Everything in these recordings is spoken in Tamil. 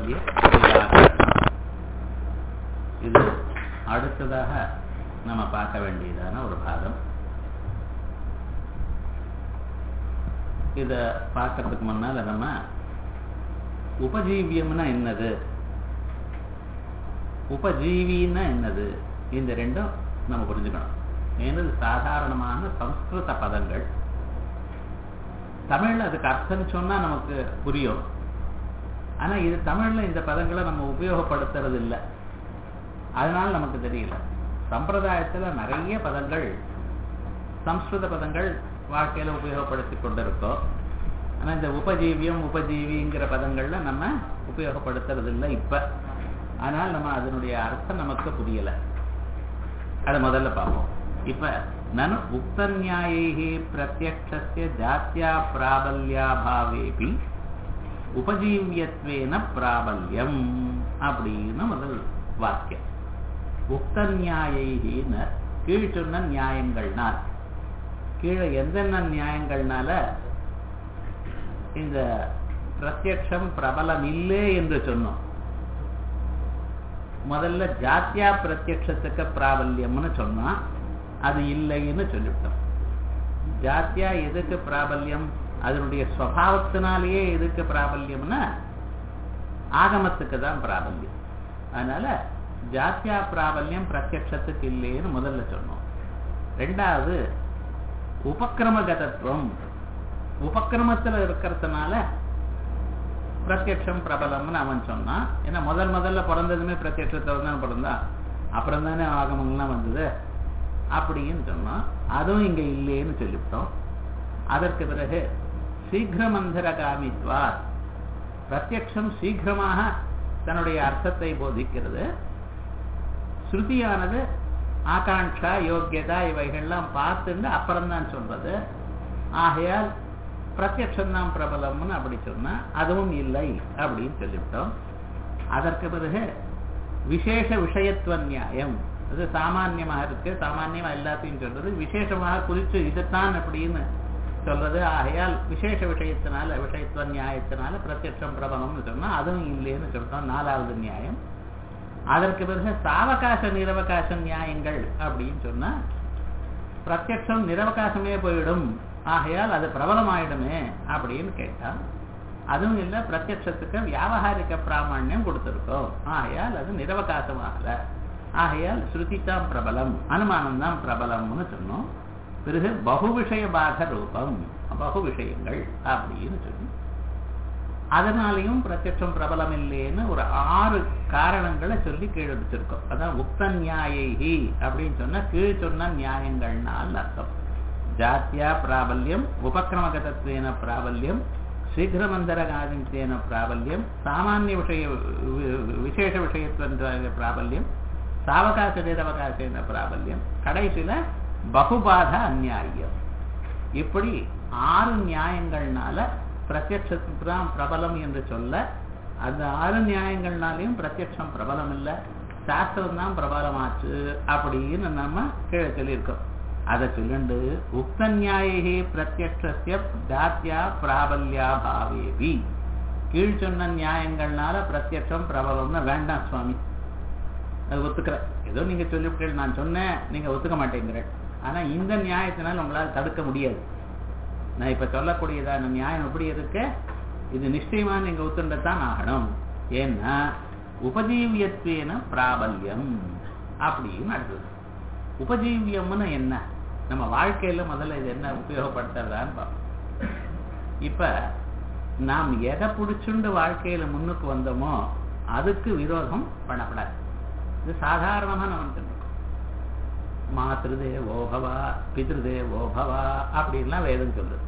பிராபல்ய நிராகரணம் இது அடுத்ததாக நம்ம பார்க்க வேண்டியதான ஒரு பாகம் இத பார்க்கறதுக்கு முன்னால நம்ம உபஜீவியம்னா என்னது உபஜீவின்னா என்னது இந்த ரெண்டும் நம்ம புரிஞ்சுக்கணும் ஏனது சாதாரணமான சம்ஸ்கிருத பதங்கள் தமிழ்ல அதுக்கு அர்த்தம் சொன்னா நமக்கு புரியும் ஆனா இது தமிழ்ல இந்த பதங்களை நம்ம உபயோகப்படுத்துறது இல்லை அதனால நமக்கு தெரியல சம்பிரதாயத்துல நிறைய பதங்கள் சம்ஸ்கிருத பதங்கள் வாழ்க்கையில உபயோகப்படுத்தி கொண்டிருக்கோம் ஆனா இந்த உபஜீவியம் உபஜீவிங்கிற பதங்கள்ல நம்ம உபயோகப்படுத்துறது இல்லை இப்ப ஆனால் நம்ம அதனுடைய அர்த்தம் நமக்கு புரியல அதை முதல்ல பார்ப்போம் இப்ப நனு உக்த நியாயை பிரத்யக்ஷஸ்ய ஜாத்தியா பிராபல்யாபாவேபி உபஜீவியத்வேன பிராபல்யம் அப்படின்னு முதல் வாக்கியம் உக்த நியாயின கீழ் சொன்ன நியாயங்கள்னால் கீழே எந்தென்ன நியாயங்கள்னால இந்த பிரத்யக்ஷம் பிரபலம் இல்லை என்று சொன்னோம் முதல்ல ஜாத்தியா பிரத்யக்ஷத்துக்கு பிராபல்யம்னு சொன்னா அது இல்லைன்னு சொல்லிவிட்டோம் ஜாத்தியா எதுக்கு பிராபல்யம் அதனுடைய சுவாவத்தினாலேயே எதுக்கு பிராபல்யம்னா ஆகமத்துக்கு தான் பிராபல்யம் அதனால ஜாத்தியா பிராபல்யம் பிரத்யக்ஷத்துக்கு இல்லைன்னு முதல்ல சொன்னோம் ரெண்டாவது உபக்கிரமகதத்துவம் உபக்கிரமத்துல இருக்கிறதுனால பிரத்யக்ஷம் பிரபலம்னு அவன் சொன்னான் ஏன்னா முதல் முதல்ல பிறந்ததுமே பிரத்யட்சத்தில் தான் பிறந்தான் அப்புறம் தானே ஆகமங்கள்லாம் வந்தது அப்படின்னு சொன்னான் அதுவும் இங்க இல்லைன்னு சொல்லிவிட்டோம் அதற்கு பிறகு சீக்கிரமந்தர காமித்வா பிரத்யக்ஷம் சீக்கிரமாக தன்னுடைய அர்த்தத்தை போதிக்கிறது ஸ்ருதியானது ஆகாங்ஷா யோக்கியதா இவைகள்லாம் பார்த்துட்டு அப்புறம்தான் சொல்றது ஆகையால் பிரத்யக்ஷம் தான் பிரபலம்னு அப்படி சொன்னா அதுவும் இல்லை அப்படின்னு சொல்லிவிட்டோம் அதற்கு பிறகு விசேஷ விஷயத்துவ நியாயம் அது சாமான்யமாக இருக்கு சாமான்யமா எல்லாத்தையும் சொல்றது விசேஷமாக குறித்து இதுதான் அப்படின்னு சொல்றது ஆகையால் விசேஷ விஷயத்தினால விஷயத்துவ நியாயத்தினால பிரத்யட்சம் பிரபலம்னு சொன்னா அதுவும் இல்லைன்னு சொல்றோம் நாலாவது நியாயம் அதற்கு பிறகு சாவகாச நிரவகாச நியாயங்கள் அப்படின்னு சொன்னா பிரத்யட்சம் நிரவகாசமே போயிடும் ஆகையால் அது பிரபலமாயிடுமே அப்படின்னு கேட்டான் அதுவும் இல்லை பிரத்யட்சத்துக்கு வியாபகாரிக பிராமணியம் கொடுத்திருக்கோம் ஆகையால் அது நிரவகாசமாகல ஆகையால் ஸ்ருதி தான் பிரபலம் அனுமானம் தான் பிரபலம்னு சொன்னோம் பிறகு பகு விஷய பாக ரூபம் பகு விஷயங்கள் அப்படின்னு சொல்லி அதனாலையும் பிரத்யட்சம் பிரபலம் இல்லைன்னு ஒரு ஆறு காரணங்களை சொல்லி கீழடிச்சிருக்கோம் அதான் உக்த நியாயி அப்படின்னு சொன்னா கீழ் சொன்ன நியாயங்கள்னால் அர்த்தம் ஜாத்தியா பிராபல்யம் உபக்கிரமகதத்வேன பிராபல்யம் சீக்கிரமந்தரகாதித்தேன பிராபல்யம் சாமானிய விஷய விசேஷ விஷயத்துவ பிராபல்யம் சாவகாச நிரவகாசேன பிராபல்யம் கடைசியில பகுபாத அந்நியாயம் இப்படி ஆறு நியாயங்கள்னால பிரத்யட்சத்துதான் பிரபலம் என்று சொல்ல அந்த ஆறு நியாயங்கள்னாலையும் பிரத்யட்சம் பிரபலம் இல்லை சாஸ்திரம் தான் பிரபலமாச்சு அப்படின்னு நம்ம கீழே சொல்லியிருக்கோம் அதை சொல்லுண்டு உக்த நியாயே பிரத்யட்சிய ஜாத்தியா பிராபல்யா பாவேபி கீழ் சொன்ன நியாயங்கள்னால பிரத்யட்சம் பிரபலம்னு வேண்டாம் சுவாமி அது ஒத்துக்கிறேன் ஏதோ நீங்க சொல்லிவிட்டீர்கள் நான் சொன்னேன் நீங்க ஒத்துக்க மாட்டேங்கிற ஆனா இந்த நியாயத்தினால் உங்களால் தடுக்க முடியாது நான் இப்ப சொல்லக்கூடியதான நியாயம் எப்படி இருக்கு இது நிச்சயமா நீங்க ஒத்துண்டத்தான் ஆகணும் ஏன்னா உபஜீவியத்வேன பிராபல்யம் அப்படின்னு அடுத்தது உபஜீவியம்னு என்ன நம்ம வாழ்க்கையில முதல்ல இது என்ன உபயோகப்படுத்துறதான்னு பார்ப்போம் இப்ப நாம் எதை பிடிச்சுண்டு வாழ்க்கையில முன்னுக்கு வந்தோமோ அதுக்கு விரோதம் பண்ணப்படாது இது சாதாரணமா நமக்கு மாத்திருதே ஓபவா பிதிருதே ஓபவா அப்படின்லாம் வேதம் சொல்லுது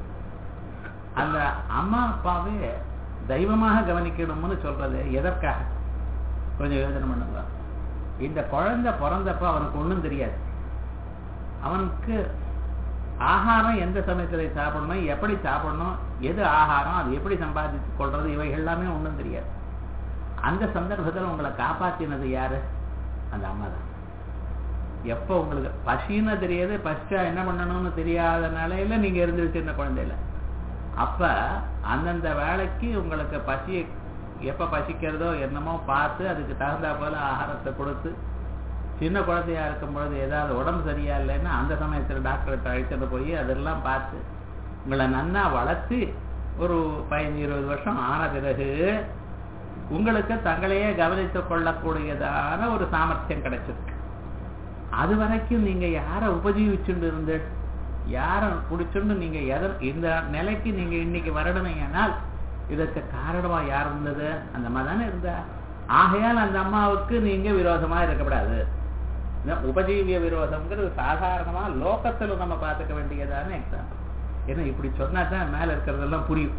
அந்த அம்மா அப்பாவே தெய்வமாக கவனிக்கணும்னு சொல்றது எதற்காக கொஞ்சம் யோசனை பண்ணுங்க இந்த குழந்தை பிறந்தப்ப அவனுக்கு ஒன்றும் தெரியாது அவனுக்கு ஆகாரம் எந்த சமயத்தில் சாப்பிடணும் எப்படி சாப்பிடணும் எது ஆகாரம் அது எப்படி சம்பாதித்து கொள்றது இவை எல்லாமே ஒன்றும் தெரியாது அந்த சந்தர்ப்பத்தில் உங்களை காப்பாற்றினது யாரு அந்த அம்மா தான் எப்போ உங்களுக்கு பசின்னு தெரியாது பசிச்சா என்ன பண்ணணும்னு தெரியாத நிலையில நீங்க இருந்துருச்சு சின்ன குழந்தையில அப்ப அந்தந்த வேலைக்கு உங்களுக்கு பசியை எப்ப பசிக்கிறதோ என்னமோ பார்த்து அதுக்கு தகுந்தா போல ஆகாரத்தை கொடுத்து சின்ன குழந்தையா இருக்கும் பொழுது ஏதாவது உடம்பு சரியா இல்லைன்னா அந்த சமயத்துல டாக்டர்கிட்ட அழைச்சிட்டு போய் அதெல்லாம் பார்த்து உங்களை நன்னா வளர்த்து ஒரு பதினஞ்சு இருபது வருஷம் ஆன பிறகு உங்களுக்கு தங்களையே கவனித்துக் கொள்ளக்கூடியதான ஒரு சாமர்த்தியம் கிடைச்சிருக்கு அது வரைக்கும் நீங்க யார உபஜீவிச்சுண்டு இருந்து யார குடிச்சுண்டு நீங்க எத இந்த நிலைக்கு நீங்க இன்னைக்கு வரணுமேயானால் இதற்கு காரணமா யார் இருந்தது அந்த அம்மா தானே இருந்தா ஆகையால் அந்த அம்மாவுக்கு நீங்க விரோதமா இருக்கக்கூடாது இந்த உபஜீவிய விரோதம்ங்கிறது சாதாரணமா லோகத்துல நம்ம பார்த்துக்க வேண்டியதான எக்ஸாம்பிள் ஏன்னா இப்படி சொன்னா தான் மேல இருக்கிறதெல்லாம் புரியும்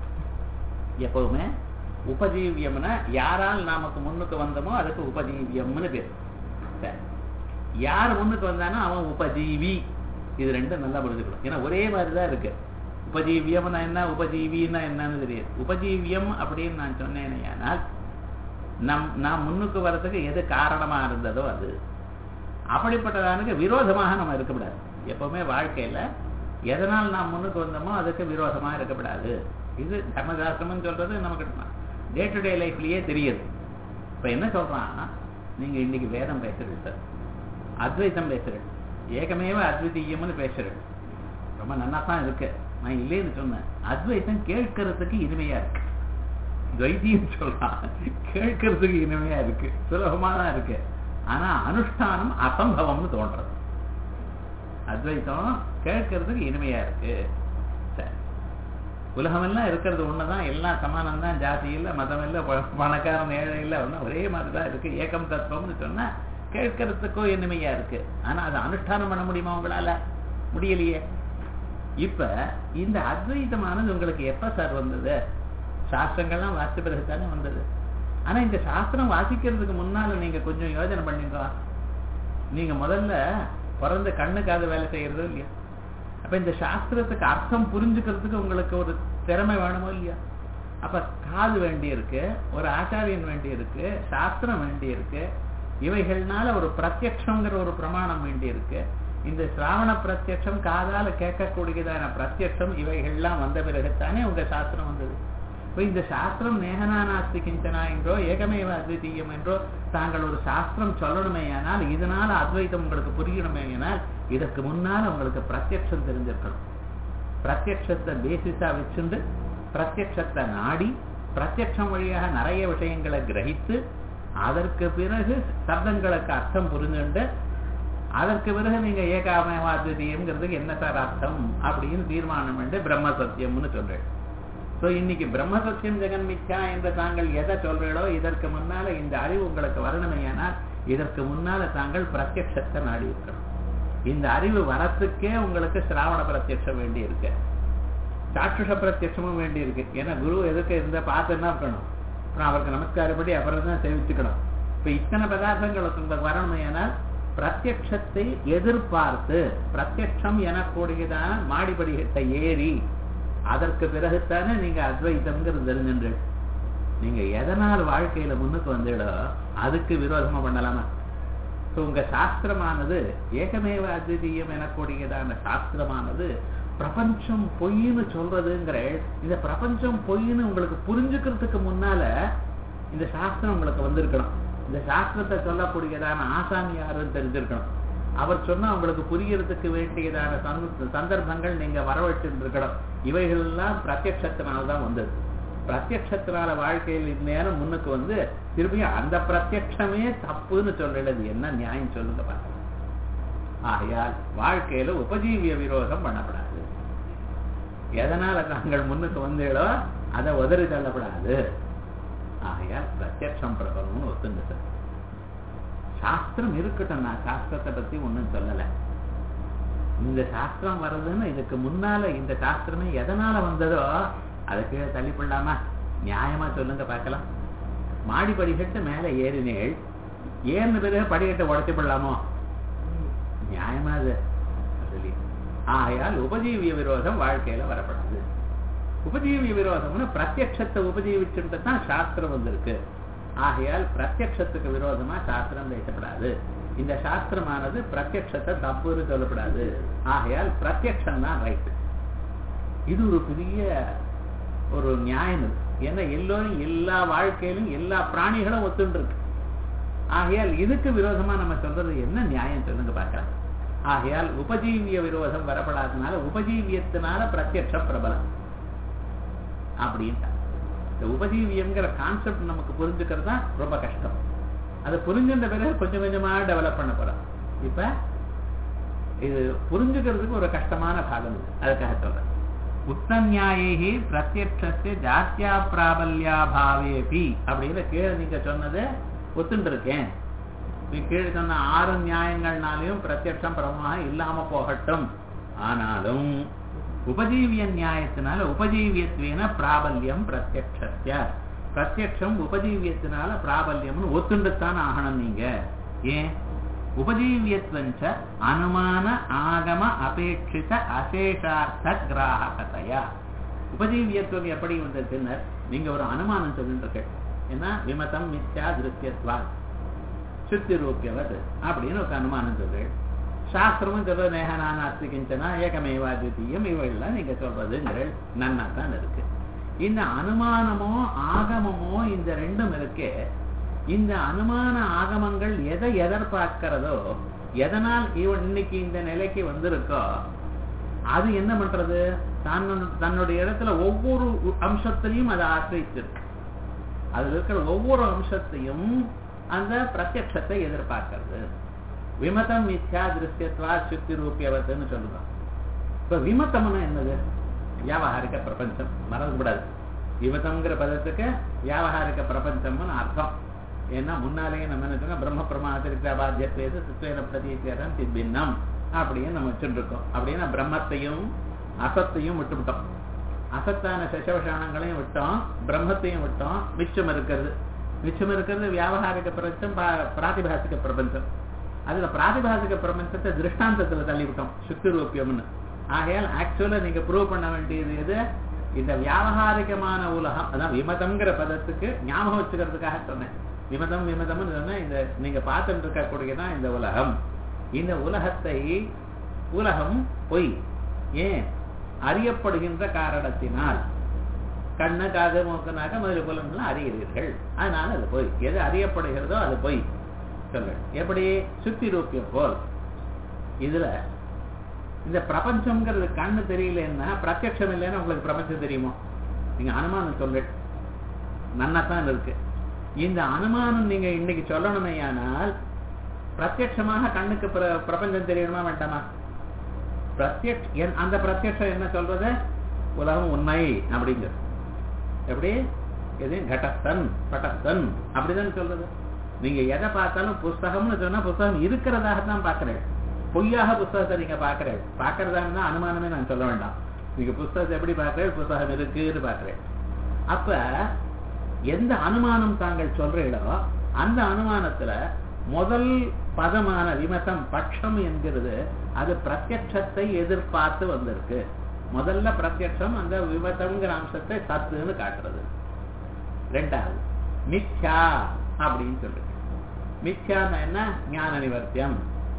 எப்பவுமே உபஜீவியம்னா யாரால் நமக்கு முன்னுக்கு வந்தோமோ அதுக்கு உபஜீவியம்னு பேர் சரி யார் முன்னுக்கு வந்தானோ அவன் உபஜீவி இது ரெண்டும் நல்லா புரிஞ்சுக்கணும் ஏன்னா ஒரே மாதிரி தான் இருக்கு உபஜீவியம்னா என்ன உபஜீவின்னா என்னன்னு தெரியாது உபஜீவியம் அப்படின்னு நான் சொன்னேனேயானால் நம் நான் முன்னுக்கு வர்றதுக்கு எது காரணமா இருந்ததோ அது அப்படிப்பட்டதானுக்கு விரோதமாக நம்ம இருக்கக்கூடாது எப்பவுமே வாழ்க்கையில எதனால் நாம் முன்னுக்கு வந்தோமோ அதுக்கு விரோதமா இருக்கக்கூடாது இது தர்மசாஸ்திரம்னு சொல்றது நமக்கு டே டு டே லைஃப்லயே தெரியுது இப்ப என்ன சொல்றான் நீங்க இன்னைக்கு வேதம் பேசுறது சார் அத்வைத்தம் பேசுறேன் ஏகமேவ அத்விதீயம்னு பேசுறேன் ரொம்ப நல்லா தான் இருக்கு நான் இல்லைன்னு சொன்னேன் அத்வைத்தம் கேட்கறதுக்கு இனிமையா இருக்கு துவைத்தியம் சொல்றான் கேட்கறதுக்கு இனிமையா இருக்கு சுலபமா தான் இருக்கு ஆனா அனுஷ்டானம் அசம்பவம்னு தோன்றது அத்வைத்தம் கேட்கறதுக்கு இனிமையா இருக்கு சரி உலகமெல்லாம் இருக்கிறது ஒண்ணுதான் எல்லாம் சமானம் தான் ஜாதி இல்லை மதம் இல்லை பணக்காரன் ஏழை இல்லை ஒன்றும் ஒரே மாதிரி தான் இருக்கு ஏகம் தத்துவம்னு சொன்னா கேட்கறதுக்கோ இனிமையா இருக்கு ஆனா அதை அனுஷ்டானம் பண்ண முடியுமா உங்களால முடியலையே இப்ப இந்த அத்வைதமானது உங்களுக்கு எப்ப சார் வந்தது சாஸ்திரங்கள்லாம் வாசித்த பிறகு தானே வந்தது ஆனா இந்த சாஸ்திரம் வாசிக்கிறதுக்கு முன்னால நீங்க கொஞ்சம் யோஜனை பண்ணீங்க நீங்க முதல்ல பிறந்த கண்ணுக்காக வேலை செய்யறதோ இல்லையா அப்ப இந்த சாஸ்திரத்துக்கு அர்த்தம் புரிஞ்சுக்கிறதுக்கு உங்களுக்கு ஒரு திறமை வேணுமோ இல்லையா அப்ப காது வேண்டி இருக்கு ஒரு ஆச்சாரியன் வேண்டி இருக்கு சாஸ்திரம் வேண்டி இருக்கு இவைகள்னால ஒரு பிரத்யக்ஷங்கிற ஒரு பிரமாணம் வேண்டி இருக்கு இந்த சிராவண பிரத்யக்ஷம் காதால கேட்கக்கூடியதான பிரத்யக்ஷம் இவைகள்லாம் வந்த பிறகுத்தானே உங்க சாஸ்திரம் வந்தது இப்ப இந்த சாஸ்திரம் நேகனா நாஸ்தி கிஞ்சனா என்றோ ஏகமேவ அத்விதீயம் என்றோ தாங்கள் ஒரு சாஸ்திரம் சொல்லணுமே ஆனால் இதனால அத்வைத்தம் உங்களுக்கு புரியணுமே ஆனால் இதற்கு முன்னால உங்களுக்கு பிரத்யக்ஷம் தெரிஞ்சிருக்கணும் பிரத்யக்ஷத்தை பேசிஸா வச்சுண்டு பிரத்யக்ஷத்தை நாடி பிரத்யக்ஷம் வழியாக நிறைய விஷயங்களை கிரகித்து அதற்கு பிறகு சப்தங்களுக்கு அர்த்தம் புரிஞ்சுண்டு அதற்கு பிறகு நீங்க ஏகாமயவாத்விதீயம்ங்கிறதுக்கு என்ன சார் அர்த்தம் அப்படின்னு தீர்மானம் பண்ணி பிரம்ம சத்தியம்னு சொல்றேன் சோ இன்னைக்கு பிரம்ம சத்தியம் ஜெகன் மித்யா என்று தாங்கள் எதை சொல்றீங்களோ இதற்கு முன்னால இந்த அறிவு உங்களுக்கு வரணுமையானால் இதற்கு முன்னால தாங்கள் பிரத்யக்ஷத்தை நாடி இருக்கணும் இந்த அறிவு வரத்துக்கே உங்களுக்கு சிராவண பிரத்யட்சம் வேண்டி இருக்கு சாட்சுஷ பிரத்யட்சமும் வேண்டி இருக்கு ஏன்னா குரு எதுக்கு இருந்த பார்த்து என்ன இருக்கணும் அப்புறம் அவருக்கு நமஸ்காரப்படி அப்புறம் தான் சேவிச்சுக்கணும் இப்ப இத்தனை பதார்த்தங்களுக்கு உங்களுக்கு வரணுமையானால் பிரத்யக்ஷத்தை எதிர்பார்த்து பிரத்யக்ஷம் எனக்கூடியதான மாடிப்படிகிட்ட ஏறி அதற்கு பிறகுத்தானே நீங்க அத்வைத்தம்ங்கிறது தெரிஞ்சுன்று நீங்க எதனால் வாழ்க்கையில முன்னுக்கு வந்துடோ அதுக்கு விரோதமா பண்ணலாமா உங்க சாஸ்திரமானது ஏகமேவ அத்விதீயம் எனக்கூடியதான சாஸ்திரமானது பிரபஞ்சம் பொய்ன்னு சொல்றதுங்கிற இந்த பிரபஞ்சம் பொய்ன்னு உங்களுக்கு புரிஞ்சுக்கிறதுக்கு முன்னால இந்த சாஸ்திரம் உங்களுக்கு வந்திருக்கணும் இந்த சாஸ்திரத்தை சொல்லக்கூடியதான ஆசாமி யாருன்னு தெரிஞ்சிருக்கணும் அவர் சொன்னா உங்களுக்கு புரியறதுக்கு வேண்டியதான சந்தர்ப்பங்கள் நீங்க வரவழைச்சுட்டு இருக்கணும் இவைகள் எல்லாம் பிரத்யக்ஷத்தினால்தான் வந்தது பிரத்யக்ஷத்தினால வாழ்க்கையில் இந்நேரம் முன்னுக்கு வந்து திரும்பியும் அந்த பிரத்யக்ஷமே தப்புன்னு சொல்றது என்ன நியாயம் சொல்லுங்க பாருங்க ஆகையால் வாழ்க்கையில உபஜீவிய விரோதம் பண்ணப்படாது எதனால தாங்கள் முன்னுக்கு வந்தீங்களோ அதை உதறி தள்ளப்படாது ஆகையால் பிரத்யக்ஷம் பிரபலம்னு ஒத்துங்க சார் சாஸ்திரம் இருக்கட்டும் நான் சாஸ்திரத்தை பத்தி ஒண்ணும் சொல்லல இந்த சாஸ்திரம் வர்றதுன்னு இதுக்கு முன்னால இந்த சாஸ்திரமே எதனால வந்ததோ அதை கீழே தள்ளிப்படலாமா நியாயமா சொல்லுங்க பார்க்கலாம் மாடி படிக்கட்டு மேல ஏறினேள் ஏறின பிறகு படிக்கட்டை உடச்சி போடலாமோ நியாயமா அது சொல்லி ஆகையால் உபஜீவிய விரோதம் வாழ்க்கையில வரப்படாது உபஜீவிய விரோதம்னு பிரத்யக்ஷத்தை உபஜீவிச்சுட்டு தான் சாஸ்திரம் வந்திருக்கு ஆகையால் பிரத்யக்ஷத்துக்கு விரோதமா சாஸ்திரம் பேசப்படாது இந்த சாஸ்திரமானது பிரத்யக்ஷத்தை தப்புன்னு சொல்லப்படாது ஆகையால் பிரத்யக்ஷம் தான் ரைட் இது ஒரு பெரிய ஒரு நியாயம் இது ஏன்னா எல்லோரும் எல்லா வாழ்க்கையிலும் எல்லா பிராணிகளும் ஒத்துண்டு இருக்கு ஆகையால் இதுக்கு விரோதமா நம்ம சொல்றது என்ன நியாயம் சொல்லுங்க பார்க்கலாம் ஆகையால் உபஜீவிய விரோதம் வரப்படாதனால உபஜீவியத்தினால பிரத்யட்ச பிரபலம் அப்படின்ட்டா இந்த உபஜீவியம்ங்கிற கான்செப்ட் நமக்கு புரிஞ்சுக்கிறது தான் ரொம்ப கஷ்டம் அதை புரிஞ்சுட்ட பிறகு கொஞ்சம் கொஞ்சமா டெவலப் பண்ண போறோம் இப்ப இது புரிஞ்சுக்கிறதுக்கு ஒரு கஷ்டமான பாகம் இது அதுக்காக சொல்றேன் உத்தநியாயி பிரத்யட்சஸ்ய ஜாத்தியா பிராபல்யாபாவேபி அப்படின்னு கீழே நீங்க சொன்னது ஒத்துண்டு இருக்கேன் நீ கீழே சொன்ன ஆறு நியாயங்கள்னாலையும் பிரத்யட்சம் பிரமமாக இல்லாம போகட்டும் ஆனாலும் உபஜீவிய நியாயத்தினால உபஜீவியத்வேன பிராபல்யம் பிரத்யட்சஸ்ய பிரத்யட்சம் உபஜீவியத்தினால பிராபல்யம்னு ஒத்துண்டுத்தான் ஆகணும் நீங்க ஏன் உபஜீவியத்வஞ்ச அனுமான ஆகம அபேட்சித அசேஷார்த்த கிராகத்தையா உபஜீவியத்துவம் எப்படி வந்த பின்னர் நீங்க ஒரு அனுமானம் சொல்லிட்டு ஏன்னா விமதம் மித்யா திருத்தியத்வா சுத்தி ரூபியவது அப்படின்னு ஒரு அனுமானம் சொல்லு சாஸ்திரமும் சொல்ற நேகனான அஸ்திகிஞ்சனா ஏகமேவா தித்தியம் இவைகள்லாம் நீங்க சொல்றதுங்கிற நன்னா தான் இருக்கு இந்த அனுமானமோ ஆகமமோ இந்த ரெண்டும் இருக்கே இந்த அனுமான ஆகமங்கள் எதை எதிர்பார்க்கிறதோ எதனால் இவன் இன்னைக்கு இந்த நிலைக்கு வந்திருக்கோ அது என்ன பண்றது தன்னுடைய இடத்துல ஒவ்வொரு அம்சத்திலையும் அதை ஆசிரிச்சிருக்கு அதுல இருக்கிற ஒவ்வொரு அம்சத்தையும் அந்த பிரத்யட்சத்தை எதிர்பார்க்கிறது விமதம் மித்யா திருஷ்யத்வா சுத்தி ரூபியவத்துன்னு சொல்லுவோம் இப்ப விமதம்னா என்னது வியாபகாரிக பிரபஞ்சம் மறந்துவிடாது விமதம்ங்கிற பதத்துக்கு வியாபகாரிக பிரபஞ்சம்னு அர்த்தம் ஏன்னா முன்னாலேயே நம்ம என்ன சொன்னா பிரம்ம பிரமாத்திருக்க பாத்தியத்வேது சித்வேன பிரதீத்தியம் திபின்னம் அப்படின்னு நம்ம வச்சுருக்கோம் அப்படின்னா பிரம்மத்தையும் அசத்தையும் விட்டுவிட்டோம் அசத்தான சசவசானங்களையும் விட்டோம் பிரம்மத்தையும் விட்டோம் மிச்சம் இருக்கிறது மிச்சம் இருக்கிறது வியாபகாரிக பிரபஞ்சம் பிராதிபாசிக பிரபஞ்சம் அதுல பிராதிபாசிக பிரபஞ்சத்தை திருஷ்டாந்தத்துல தள்ளிவிட்டோம் சுத்தி ரூபியம்னு ஆகையால் ஆக்சுவலா நீங்க ப்ரூவ் பண்ண வேண்டியது எது இந்த வியாபகாரிகமான உலகம் அதான் விமதம்ங்கிற பதத்துக்கு ஞாபகம் வச்சுக்கிறதுக்காக சொன்னேன் விமதம் விமதம்னு சொன்னா இந்த நீங்க பார்த்துட்டு இருக்கக்கூடியதான் இந்த உலகம் இந்த உலகத்தை உலகம் பொய் ஏன் அறியப்படுகின்ற காரணத்தினால் கண்ணு காது மூக்கனாக முதல் புலன்கள் அறிகிறீர்கள் அதனால அது பொய் எது அறியப்படுகிறதோ அது பொய் சொல்லு எப்படி சுத்தி ரூபியம் போல் இதுல இந்த பிரபஞ்சம்ங்கிறது கண்ணு தெரியலன்னா பிரத்யட்சம் இல்லைன்னா உங்களுக்கு பிரபஞ்சம் தெரியுமோ நீங்க அனுமானம் சொல்லு நன்னாத்தான் இருக்கு இந்த அனுமானம் நீங்க இன்னைக்கு சொல்லணுமே ஆனால் பிரத்யட்சமாக கண்ணுக்கு பிரபஞ்சம் தெரியணுமா வேண்டாமா பிரத்யட்ச அந்த பிரத்யட்சம் என்ன சொல்றது உலகம் உண்மை அப்படிங்கிறது எப்படி எது கடஸ்தன் பட்டஸ்தன் அப்படிதான் சொல்றது நீங்க எதை பார்த்தாலும் புஸ்தகம்னு சொன்னா புஸ்தகம் இருக்கிறதாக தான் பாக்குறேன் பொய்யாக புஸ்தகத்தை நீங்க பாக்குறேன் பாக்குறதா அனுமானமே நான் சொல்ல வேண்டாம் நீங்க புஸ்தகத்தை எப்படி பாக்குறேன் புஸ்தகம் இருக்குன்னு பாக்குறேன் அப்ப எந்த அனுமானம் தாங்கள் சொல்றீங்களோ அந்த அனுமானத்துல முதல் பதமான விமதம் பட்சம் என்கிறது அது பிரத்யட்சத்தை எதிர்பார்த்து வந்திருக்கு முதல்ல பிரத்யட்சம் அந்த விமதம்ங்கிற அம்சத்தை சத்துன்னு காட்டுறது ரெண்டாவது மித்யா அப்படின்னு சொல்லுங்க மித்யான்னா என்ன ஞான நிவர்த்தியம்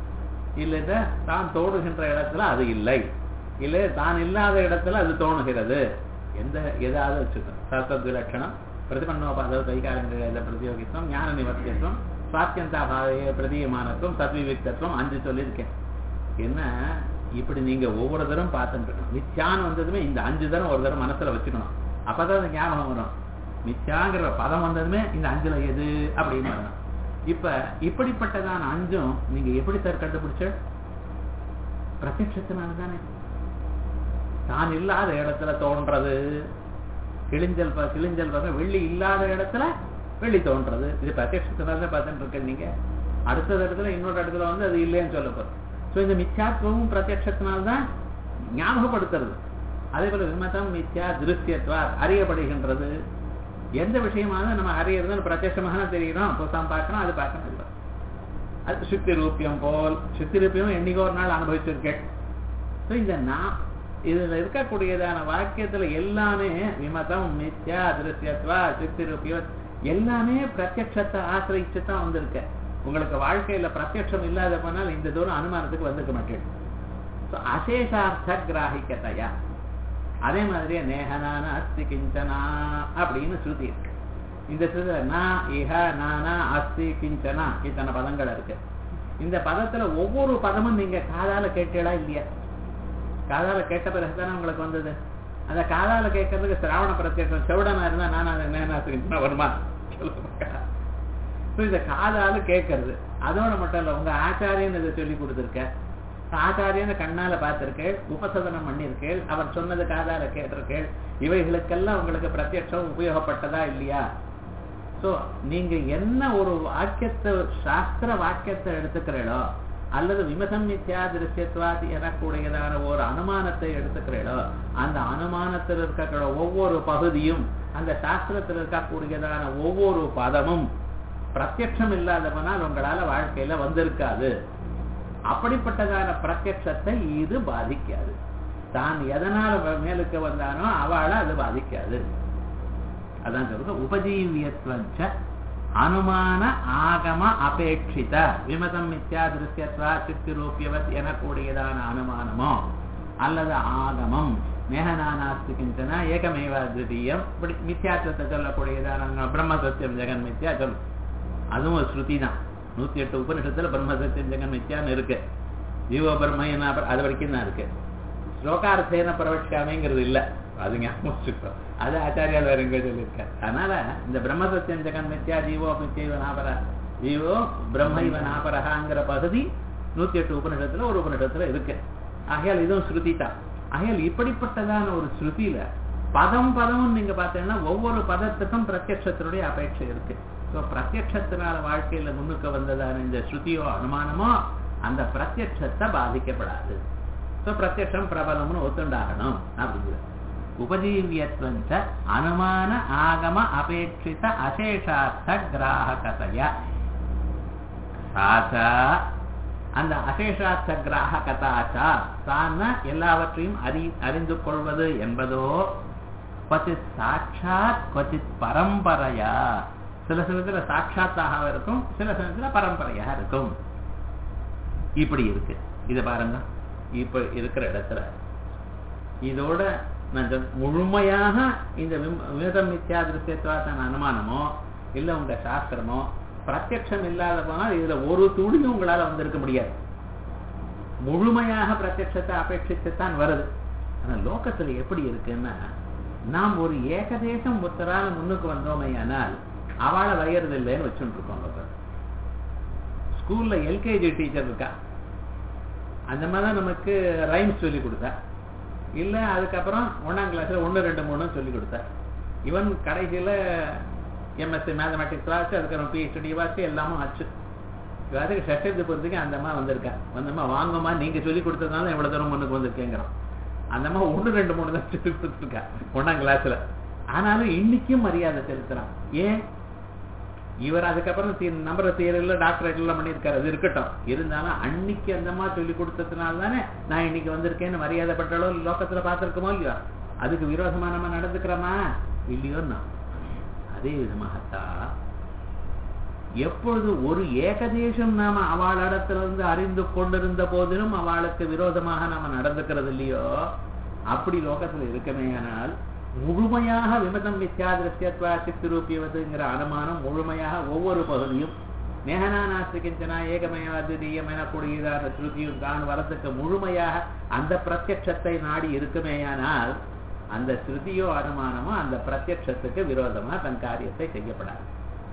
இல்ல தான் தோணுகின்ற இடத்துல அது இல்லை இல்ல தான் இல்லாத இடத்துல அது தோணுகிறது எந்த ஏதாவது வச்சுக்கணும் சத்தத்து லட்சணம் பிரதிபன்னோபாத கைகாரங்க பிரதியோகித்துவம் ஞான நிவர்த்தியத்துவம் சுவாத்தியந்தாபாவைய பிரதீயமானத்துவம் சத்விவிக்தத்துவம் அஞ்சு சொல்லியிருக்கேன் என்ன இப்படி நீங்க ஒவ்வொரு தரம் பார்த்துட்டு இருக்கணும் மித்யான்னு வந்ததுமே இந்த அஞ்சு தரம் ஒரு தரம் மனசுல வச்சுக்கணும் அப்பதான் அந்த ஞாபகம் வரும் மித்யாங்கிற பதம் வந்ததுமே இந்த அஞ்சுல எது அப்படின்னு வரணும் இப்ப இப்படிப்பட்டதான அஞ்சும் நீங்க எப்படி சார் கண்டுபிடிச்ச பிரத்யட்சத்தினாலதானே தான் இல்லாத இடத்துல தோன்றது கிழிஞ்சல் கிழிஞ்சல் வகை வெள்ளி இல்லாத இடத்துல வெள்ளி தோன்றது இது பிரத்யட்சத்தினால பார்த்துட்டு இருக்க நீங்க அடுத்த இடத்துல இன்னொரு இடத்துல வந்து அது இல்லைன்னு சொல்ல போறோம் ஸோ இந்த மித்யாத்வமும் பிரத்யட்சத்தினால்தான் ஞாபகப்படுத்துறது அதே போல விமதம் மித்யா திருஷ்யத்வா அறியப்படுகின்றது எந்த விஷயமாக நம்ம அறியறது பிரத்யட்சமாக தெரியணும் புத்தகம் பார்க்கணும் அது பார்க்கணும் இல்லை அது சுத்தி ரூபியம் போல் சுத்தி ரூபியம் என்னைக்கோ ஒரு நாள் அனுபவிச்சிருக்கேன் ஸோ இந்த நான் இதுல இருக்கக்கூடியதான வாக்கியத்துல எல்லாமே விமதம் மித்யா திருஷ்யத்வா சுத்தி ரூபியம் எல்லாமே பிரத்யட்சத்தை ஆசிரிச்சு தான் வந்திருக்க உங்களுக்கு வாழ்க்கையில பிரத்யட்சம் இல்லாத போனால் இந்த தூரம் அனுமானத்துக்கு வந்துக்க மாட்டேன் அசேஷார்த்த கிராகிக்கத்தையா அதே மாதிரியே நேகனான அஸ்தி கிஞ்சனா அப்படின்னு ஸ்ருதி இருக்கு இந்த ஸ்ருதி நான் இஹ நானா அஸ்தி கிஞ்சனா இத்தனை பதங்கள் இருக்கு இந்த பதத்துல ஒவ்வொரு பதமும் நீங்க காதால கேட்டீங்களா இல்லையா காதால கேட்ட பிறகுதானே உங்களுக்கு வந்தது அந்த காதால கேட்கறதுக்கு சிராவண பிரத்யேகம் செவிடனா இருந்தா நான் அதை நேனாசுக்கிட்டா வருமா சொல்லுங்க இந்த காதால கேட்கறது அதோட மட்டும் இல்ல உங்க ஆச்சாரியன் இதை சொல்லி கொடுத்துருக்க ஆச்சாரியனை கண்ணால பார்த்திருக்கேள் உபசதனம் பண்ணியிருக்கேள் அவர் சொன்னது காதால கேட்டிருக்கேள் இவைகளுக்கெல்லாம் உங்களுக்கு பிரத்யட்சம் உபயோகப்பட்டதா இல்லையா சோ நீங்க என்ன ஒரு வாக்கியத்தை சாஸ்திர வாக்கியத்தை எடுத்துக்கிறீளோ அல்லது விமசம் மித்யா திருஷ்யத்வாதி எனக்கூடியதான ஒரு அனுமானத்தை எடுத்துக்கிறீளோ அந்த அனுமானத்தில் இருக்கிற ஒவ்வொரு பகுதியும் அந்த சாஸ்திரத்தில் இருக்கக்கூடியதான ஒவ்வொரு பதமும் பிரத்யட்சம் இல்லாதவனால் உங்களால வாழ்க்கையில வந்திருக்காது அப்படிப்பட்டதான பிரத்யட்சத்தை இது பாதிக்காது தான் எதனால மேலுக்கு வந்தானோ அவளை அது பாதிக்காது அதான் சொல்றது உபஜீவியத்வஞ்ச அனுமான ஆகம அபேட்சித விமதம் மித்யா திருஷ்யத்வா சித்திரூபியவத் எனக்கூடியதான அனுமானமோ அல்லது ஆகமம் மேகநானாஸ்தி கிஞ்சனா ஏகமேவ திருத்தீயம் இப்படி மித்யாத்வத்தை சொல்லக்கூடியதான பிரம்ம சத்தியம் ஜெகன் மித்யா சொல்லும் அதுவும் ஒரு ஸ்ருதி தான் நூத்தி எட்டு உபனிஷத்துல பிரம்ம சத்தியம் ஜெகன் மித்யான்னு இருக்கு ஜீவ பிரம்ம அது வரைக்கும் தான் இருக்கு ஸ்லோகார்த்தேன பிரவட்சாமைங்கிறது இல்ல அது ஞாபகம் அது ஆச்சாரியால் வேற எங்க சொல்லியிருக்காரு அதனால இந்த பிரம்ம சத்தியம் ஜெகன் மித்யா ஜீவோ மித்யவ நாபர ஜீவோ பிரம்ம இவ நாபரகாங்கிற பகுதி நூத்தி எட்டு உபனிஷத்துல ஒரு உபனிஷத்துல இருக்கு ஆகையால் இதுவும் ஸ்ருதி தான் ஆகையால் இப்படிப்பட்டதான ஒரு ஸ்ருதியில பதம் பதமும் நீங்க பார்த்தீங்கன்னா ஒவ்வொரு பதத்துக்கும் பிரத்யட்சத்தினுடைய அபேட்சை இருக்கு ஸோ பிரத்யட்சத்தினால வாழ்க்கையில முன்னுக்கு வந்ததான இந்த ஸ்ருதியோ அனுமானமோ அந்த பிரத்யட்சத்தை பாதிக்கப்படாது ஸோ பிரத்யட்சம் பிரபலம்னு ஒத்துண்டாகணும் அப்படிங்கிறது உபஜீவியத்வஞ்ச அனுமான ஆகம அபேட்சித அசேஷார்த்த கிராககதைய சாச்சா அந்த அசேஷார்த்த கிராககதாச்சா தான் எல்லாவற்றையும் அறி அறிந்து கொள்வது என்பதோ கொச்சித் சாட்சாத் கொச்சித் பரம்பரையா சில சமயத்துல சாட்சாத்தாக இருக்கும் சில சமயத்துல பரம்பரையாக இருக்கும் இப்படி இருக்கு இத பாருங்க இப்ப இருக்கிற இடத்துல இதோட நான் முழுமையாக இந்த விமதம் மித்யா திருஷ்யத்வாசன அனுமானமோ இல்ல உங்க சாஸ்திரமோ பிரத்யட்சம் இல்லாத போனால் இதுல ஒரு துளியும் உங்களால வந்திருக்க முடியாது முழுமையாக பிரத்யட்சத்தை அபேட்சித்துத்தான் வருது ஆனா லோகத்துல எப்படி இருக்குன்னா நாம் ஒரு ஏகதேசம் ஒருத்தரால முன்னுக்கு வந்தோமே ஆனால் அவளை வயறது இல்லைன்னு வச்சுட்டு இருக்கோம் லோகம் ஸ்கூல்ல எல்கேஜி டீச்சர் இருக்கா அந்த மாதிரி நமக்கு ரைம்ஸ் சொல்லி கொடுத்தா இல்ல அதுக்கப்புறம் ஒன்னாம் கிளாஸ்ல ஒன்னு ரெண்டு மூணு சொல்லி கொடுத்தா இவன் கடைசியில எம்எஸ்சி மேத்தமெட்டிக்ஸ் வாசி அதுக்கப்புறம் பிஹெச்டி வாசி எல்லாமும் ஆச்சு அதுக்கு சட்டத்தை பொறுத்துக்கு அந்த அம்மா வந்திருக்கா வந்தம்மா வாங்கம்மா நீங்க சொல்லி கொடுத்ததுனால எவ்வளவு தூரம் முன்னுக்கு வந்திருக்கேங்கிறோம் அந்த அம்மா ஒண்ணு ரெண்டு மூணு தான் சொல்லி கொடுத்துருக்கா ஒன்னாம் கிளாஸ்ல ஆனாலும் இன்னைக்கும் மரியாதை செலுத்துறான் ஏன் இவர் அதுக்கப்புறம் நம்புற தியரில் டாக்டரேட் எல்லாம் பண்ணியிருக்காரு அது இருக்கட்டும் இருந்தாலும் அன்னைக்கு அந்தமா சொல்லி கொடுத்ததுனால தானே நான் இன்னைக்கு வந்திருக்கேன்னு மரியாதைப்பட்டாலோ லோக்கத்துல பார்த்திருக்கோமோ இல்லையோ அதுக்கு விரோதமா நம்ம நடந்துக்கிறோமா இல்லையோ நான் அதே விதமாகத்தான் எப்பொழுது ஒரு ஏகதேசம் நாம அவளிடத்திலிருந்து அறிந்து கொண்டிருந்த போதிலும் அவளுக்கு விரோதமாக நாம நடந்துக்கிறது இல்லையோ அப்படி லோகத்துல இருக்கமே ஆனால் முழுமையாக விமதம் மித்யாதிருஷ்யத்வா சித்திரூபியவதுங்கிற அனுமானம் முழுமையாக ஒவ்வொரு பகுதியும் மேகனானாஸ்திகிஞ்சனா ஏகமயா திடீயம் எனக்கூடியதான ஸ்ருதியும் தான் வரத்துக்கு முழுமையாக அந்த பிரத்யட்சத்தை நாடி இருக்குமேயானால் அந்த ஸ்ருதியோ அனுமானமோ அந்த பிரத்யட்சத்துக்கு விரோதமா தன் காரியத்தை செய்யப்படாது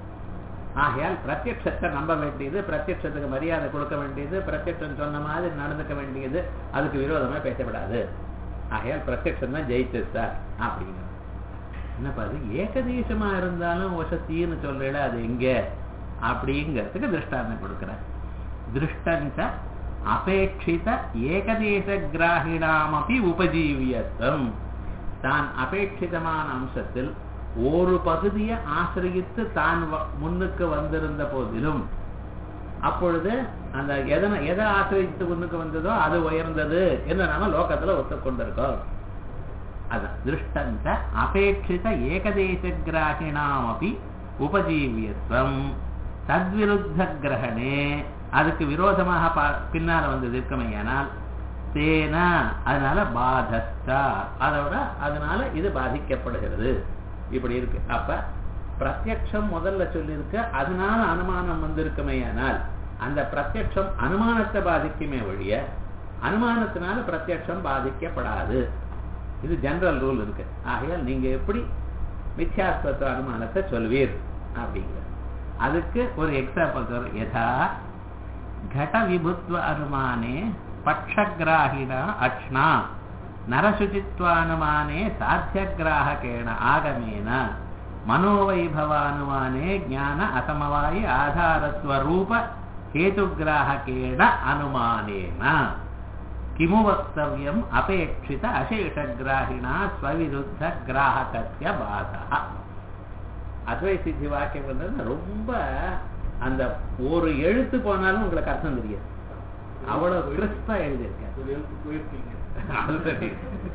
ஆகையால் பிரத்யட்சத்தை நம்ப வேண்டியது பிரத்யட்சத்துக்கு மரியாதை கொடுக்க வேண்டியது பிரத்யட்சம் சொன்ன மாதிரி நடந்துக்க வேண்டியது அதுக்கு விரோதமா பேசப்படாது ஆகையால் பிரத்யட்சம் தான் ஜெயிச்சது சார் அப்படின்னு என்னப்பா அது ஏகதேசமா இருந்தாலும் வசத்தின்னு சொல்றேன் அது எங்க அப்படிங்கிறதுக்கு திருஷ்டாந்தம் கொடுக்கிறேன் திருஷ்டஞ்ச அபேட்சித ஏகதேச கிராகிணாமபி உபஜீவியத்துவம் தான் அபேட்சிதமான அம்சத்தில் ஒரு பகுதியை ஆசிரியத்து தான் முன்னுக்கு வந்திருந்த போதிலும் அப்பொழுது அந்த எதனை எதை ஆசிரியத்து முன்னுக்கு வந்ததோ அது உயர்ந்தது என்று நாம லோகத்துல ஒத்துக்கொண்டிருக்கோம் அதான் திருஷ்டந்த அபேட்சித ஏகதேச கிராகிணாமபி உபஜீவியத்துவம் தத்விருத்த கிரகணே அதுக்கு விரோதமாக பின்னால வந்தது இருக்குமையானால் தேன அதனால பாதஸ்தா அதோட அதனால இது பாதிக்கப்படுகிறது இப்படி இருக்கு அப்ப பிரத்யக்ஷம் முதல்ல சொல்லியிருக்க அதனால அனுமானம் வந்திருக்குமேயானால் அந்த பிரத்யக்ஷம் அனுமானத்தை பாதிக்குமே ஒழிய அனுமானத்தினால பிரத்யக்ஷம் பாதிக்கப்படாது இது ஜெனரல் ரூல் இருக்கு ஆகையால் நீங்க எப்படி மித்யாஸ்வத்துவ அனுமானத்தை சொல்வீர் அப்படிங்கிற அதுக்கு ஒரு எக்ஸாம்பிள் சொல்ற யதா घट विभुत्व अनुमाने पक्षग्राहिण अक्ष्णा नरशुचित्वानुमाने साध्यग्राहकेण आगमेन मनोवैभवानुमाने ज्ञान असमवायि आधारत्वरूप हेतुग्राहकेण अनुमानेन किमु वक्तव्यम् अपेक्षित अशेषग्राहिणा स्वविरुद्धग्राहकस्य बाधः அத்வை சித்தி வாக்கியம் வந்து ரொம்ப அந்த ஒரு எழுத்து போனாலும் உங்களுக்கு அர்த்தம் தெரியாது அவ்வளவு கிறிஸ்பா எழுதியிருக்கேன் அது சரி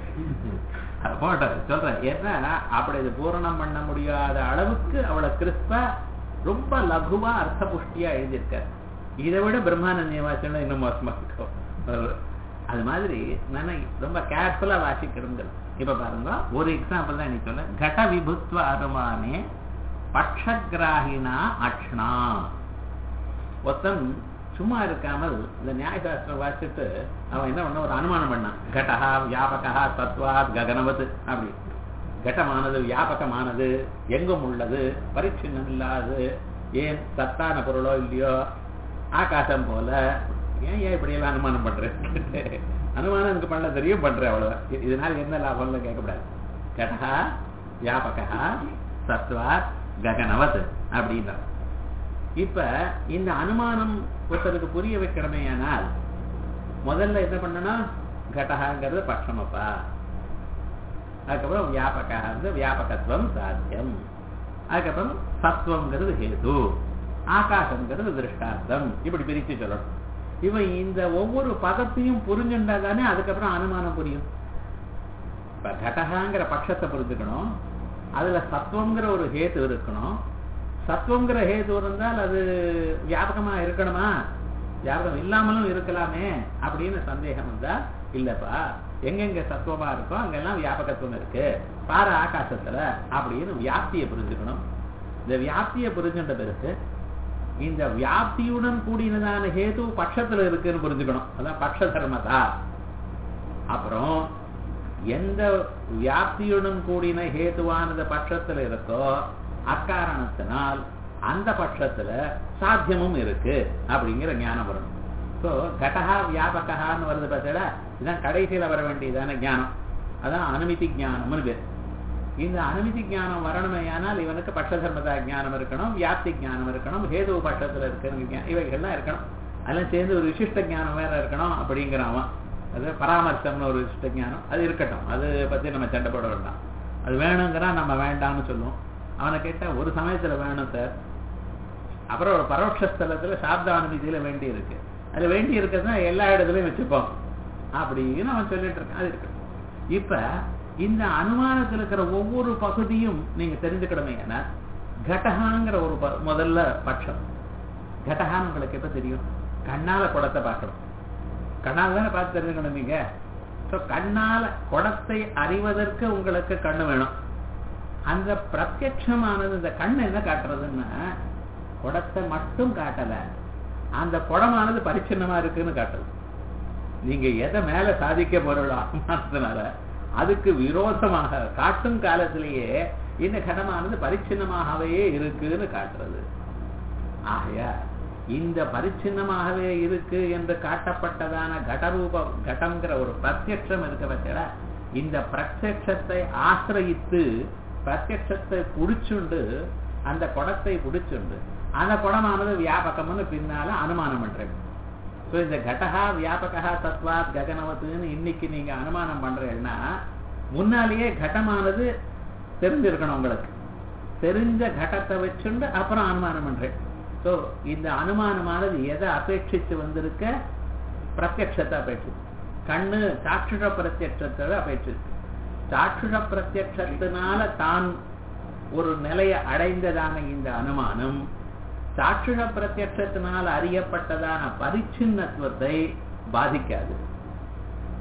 அது போட்டேன் சொல்றேன் ஏன்னா அப்படி இது பூரணம் பண்ண முடியாத அளவுக்கு அவ்வளவு கிறிஸ்பா ரொம்ப லகுவா அர்த்த புஷ்டியா எழுதியிருக்காரு இதை விட பிரம்மானந்த வாசனம் இன்னும் மோசமா இருக்கும் அது மாதிரி நான் ரொம்ப கேர்ஃபுல்லா வாசிக்கணுங்கள் இப்ப பாருங்க ஒரு எக்ஸாம்பிள் தான் இன்னைக்கு சொல்ல கட விபுத்வ அனுமானே பட்சகிராகினா அக்ஷ்ணா ஒருத்தன் சும்மா இருக்காமல் இந்த நியாயசாஸ்திரம் வாசிச்சுட்டு அவன் என்ன பண்ண ஒரு அனுமானம் பண்ணான் கடஹா வியாபகா தத்வாத் ககனவத் அப்படி கட்டமானது வியாபகமானது எங்கும் உள்ளது பரிச்சின்னம் இல்லாது ஏன் சத்தான பொருளோ இல்லையோ ஆகாசம் போல ஏன் ஏன் இப்படி எல்லாம் அனுமானம் பண்றேன் அனுமானம் எனக்கு பண்ண தெரியும் பண்றேன் அவ்வளவுதான் இதனால என்ன லாபம்னு கேட்கக்கூடாது கடஹா வியாபகா சத்வாத் ககனவத் அப்படின்னா இப்ப இந்த அனுமானம் ஒருத்தருக்கு புரிய வைக்கிறமே ஆனால் முதல்ல என்ன பண்ணணும் கடகாங்கிறது பட்சமப்பா அதுக்கப்புறம் வியாபகா வந்து வியாபகத்துவம் சாத்தியம் அதுக்கப்புறம் சத்துவங்கிறது ஹேது ஆகாசங்கிறது திருஷ்டார்த்தம் இப்படி பிரித்து சொல்லணும் இவன் இந்த ஒவ்வொரு பதத்தையும் புரிஞ்சுண்டா தானே அதுக்கப்புறம் அனுமானம் புரியும் இப்ப கடகாங்கிற பட்சத்தை புரிஞ்சுக்கணும் அதுல சத்துவங்கிற ஒரு ஹேத்து இருக்கணும் சத்துவங்கிற ஹேது இருந்தால் அது வியாபகமா இருக்கணுமா வியாபகம் இல்லாமலும் இருக்கலாமே அப்படின்னு சந்தேகம் வந்தா இல்லப்பா எங்கெங்க சத்துவமா இருக்கோ அங்கெல்லாம் வியாபகத்துவம் இருக்கு பார ஆகாசத்துல அப்படின்னு வியாப்தியை புரிஞ்சுக்கணும் இந்த வியாப்தியை புரிஞ்சுட்ட பிறகு இந்த வியாப்தியுடன் கூடினதான ஹேது பட்சத்துல இருக்குன்னு புரிஞ்சுக்கணும் அதான் பட்ச தர்மதா அப்புறம் எந்த வியாப்தியுடன் கூடின ஹேதுவானது பட்சத்துல இருக்கோ அக்காரணத்தினால் அந்த பட்சத்துல சாத்தியமும் இருக்கு அப்படிங்கிற ஞானம் வரணும் ஸோ கடகா வியாபகான்னு வருது பார்த்தா இதான் கடைசியில வர வேண்டியதான ஞானம் அதான் அனுமதி ஞானம்னு பேர் இந்த அனுமதி ஞானம் வரணுமே ஆனால் இவனுக்கு பட்ச தர்மதா ஞானம் இருக்கணும் வியாப்தி ஞானம் இருக்கணும் ஹேது பட்சத்துல இருக்கிற இவைகள்லாம் இருக்கணும் அதெல்லாம் சேர்ந்து ஒரு விசிஷ்ட ஞானம் வேற இருக்கணும் அப்படிங்கிறான் அது பராமர்சம்னு ஒரு விசிஷ்ட ஞானம் அது இருக்கட்டும் அது பத்தி நம்ம சண்டை போட வேண்டாம் அது வேணுங்கிறான் நம்ம வேண்டாம்னு சொல்லுவோம் அவனை கேட்டா ஒரு சமயத்துல வேணும் சார் அப்புறம் ஒரு பரோட்சஸ்தலத்துல சாப்த அனுமதியில வேண்டி இருக்கு அது வேண்டி இருக்கிறதுனா எல்லா இடத்துலயும் வச்சுப்போம் அப்படின்னு அவன் சொல்லிட்டு இருக்கான் அது இருக்கு இப்ப இந்த அனுமானத்தில் இருக்கிற ஒவ்வொரு பகுதியும் நீங்க தெரிஞ்சுக்கணுமே ஏன்னா கடகாங்கிற ஒரு முதல்ல பட்சம் கடகான்னு உங்களுக்கு எப்ப தெரியும் கண்ணால குடத்தை பார்க்கணும் கண்ணால் தானே பார்த்து தெரிஞ்சுக்கணும் நீங்க ஸோ கண்ணால குடத்தை அறிவதற்கு உங்களுக்கு கண்ணு வேணும் அந்த பிரத்யமானது இந்த கண் என்ன காட்டுறதுன்னா குடத்தை மட்டும் காட்டல அந்த குடமானது பரிச்சின்னமா இருக்குன்னு காட்டுது நீங்க எதை மேல சாதிக்க போறோம் அனுமானத்தினால அதுக்கு விரோதமாக காட்டும் காலத்திலேயே இந்த கடமானது பரிச்சின்னமாகவே இருக்குன்னு காட்டுறது ஆகையா இந்த பரிச்சின்னமாகவே இருக்கு என்று காட்டப்பட்டதான கடரூப கடம்ங்கிற ஒரு பிரத்யட்சம் இருக்க பட்சல இந்த பிரத்யட்சத்தை ஆசிரயித்து பிரத்யட்சத்தை புடிச்சுண்டு அந்த குடத்தை புடிச்சுண்டு அந்த குடமானது வியாபகம்னு பின்னால அனுமானம் பண்றேன் ஸோ இந்த கடகா வியாபகா சத்வாத் ககனவத்துன்னு இன்னைக்கு நீங்க அனுமானம் பண்றீங்கன்னா முன்னாலேயே கடமானது தெரிஞ்சிருக்கணும் உங்களுக்கு தெரிஞ்ச கடத்தை வச்சுண்டு அப்புறம் அனுமானம் பண்றேன் ஸோ இந்த அனுமானமானது எதை அபேட்சித்து வந்திருக்க பிரத்யட்சத்தை அபேட்சித்து கண்ணு சாட்சுஷ பிரத்யட்சத்தை அபேட்சித்து சாட்சுஷ பிரத்யட்சத்தினால தான் ஒரு நிலையை அடைந்ததான இந்த அனுமானம் சாட்சுஷ பிரத்யட்சத்தினால் அறியப்பட்டதான பரிச்சின்னத்துவத்தை பாதிக்காது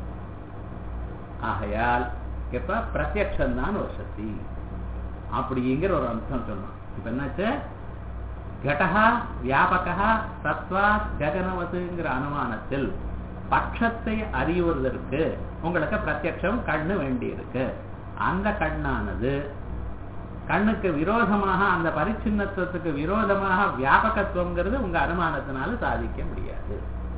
ஆகையால் இப்ப பிரத்யக்ஷம் தான் ஒரு சக்தி அப்படிங்கிற ஒரு அம்சம் சொன்னோம் இப்ப என்னாச்சு கடகா வியாபகா சத்வா ஜெகனவதுங்கிற அனுமானத்தில் பட்சத்தை அறிவதற்கு உங்களுக்கு பிரத்யக்ஷம் கண்ணு வேண்டி இருக்கு அந்த கண்ணானது கண்ணுக்கு விரோதமாக அந்த பரிச்சின்னத்துவத்துக்கு விரோதமாக வியாபகத்துவங்கிறது உங்க அனுமானத்தினால சாதிக்க முடியாது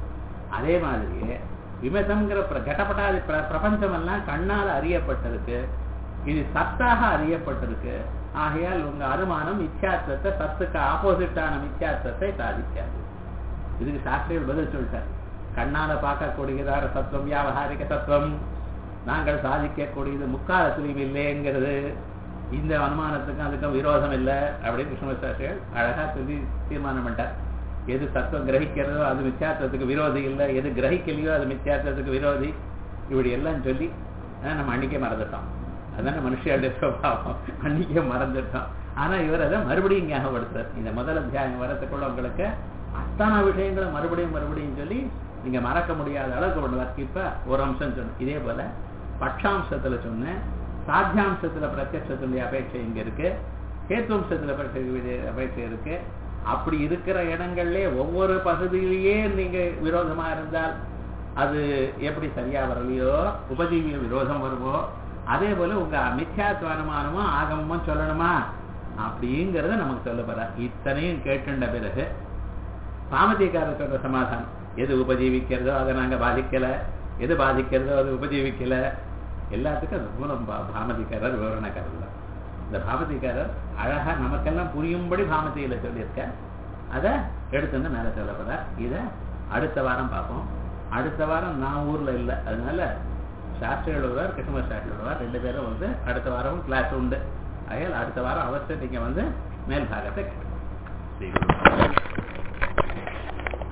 அதே மாதிரியே விமதம்ங்கிற கடப்பட்டாதி பிரபஞ்சம் எல்லாம் கண்ணால் அறியப்பட்டிருக்கு இது சத்தாக அறியப்பட்டிருக்கு ஆகையால் உங்க அனுமானம் மித்யாத்வத்தை சத்துக்கு ஆப்போசிட்டான மித்யாத்வத்தை சாதிக்காது இதுக்கு சாஸ்திரிகள் பதில் சொல்லிட்டார் கண்ணால பார்க்கக்கூடியதான சத்துவம் வியாபகாரிக சத்துவம் நாங்கள் சாதிக்கக்கூடியது முக்காலத்திலையும் இல்லைங்கிறது இந்த அனுமானத்துக்கும் அதுக்கும் விரோதம் இல்லை அப்படின்னு கிருஷ்ண சாஸ்திரிகள் அழகா சொல்லி தீர்மானம் பண்ணிட்டார் எது சத்துவம் கிரகிக்கிறதோ அது மித்யாத்வத்துக்கு விரோதி இல்லை எது கிரகிக்கலையோ அது மித்யாத்வத்துக்கு விரோதி இப்படி எல்லாம் சொல்லி நம்ம அன்னைக்கே மறந்துட்டோம் அதான மனுஷியோட சுவாவம் அன்னைக்கே மறந்துட்டோம் ஆனா இவர் அதை மறுபடியும் ஞாபகப்படுத்துறார் இந்த முதல் அத்தியாயம் வரத்துக்குள்ள உங்களுக்கு அத்தனை விஷயங்களை மறுபடியும் மறுபடியும் சொல்லி நீங்க மறக்க முடியாத அளவுக்கு பண்ணுவார் இப்ப ஒரு அம்சம் சொன்ன இதே போல பட்சாம்சத்துல சொன்னேன் சாத்தியாம்சத்துல பிரத்யட்சத்துடைய அபேட்சை இங்க இருக்கு கேத்துவம்சத்துல அபேட்சை இருக்கு அப்படி இருக்கிற இடங்கள்ல ஒவ்வொரு பகுதியிலேயே நீங்க விரோதமா இருந்தால் அது எப்படி சரியா வரலையோ உபஜீவிய விரோதம் வருமோ அதே போல உங்க மித்யாத்வானுமானமோ ஆகமமோ சொல்லணுமா அப்படிங்கறத நமக்கு சொல்ல போற இத்தனையும் கேட்டுண்ட பிறகு பாமதிக்காரர் சொல்ற சமாதானம் எது உபஜீவிக்கிறதோ அதை நாங்க பாதிக்கல எது பாதிக்கிறதோ அது உபஜீவிக்கல எல்லாத்துக்கும் அது மூலம் பாமதிக்காரர் விவரணக்காரர் தான் இந்த பாமதிக்காரர் அழகா நமக்கெல்லாம் புரியும்படி பாமதியில சொல்லியிருக்க அதை எடுத்துன்னு மேல சொல்லப்படுற இத அடுத்த வாரம் பார்ப்போம் அடுத்த வாரம் நான் ஊர்ல இல்லை அதனால சாஸ்திரி எழுதுவார் கிருஷ்ண சாஸ்திரி எழுதுவார் ரெண்டு பேரும் வந்து அடுத்த வாரமும் கிளாஸ் உண்டு அதையால் அடுத்த வாரம் அவசியம் நீங்க வந்து மேல் பாகத்தை கேட்கணும்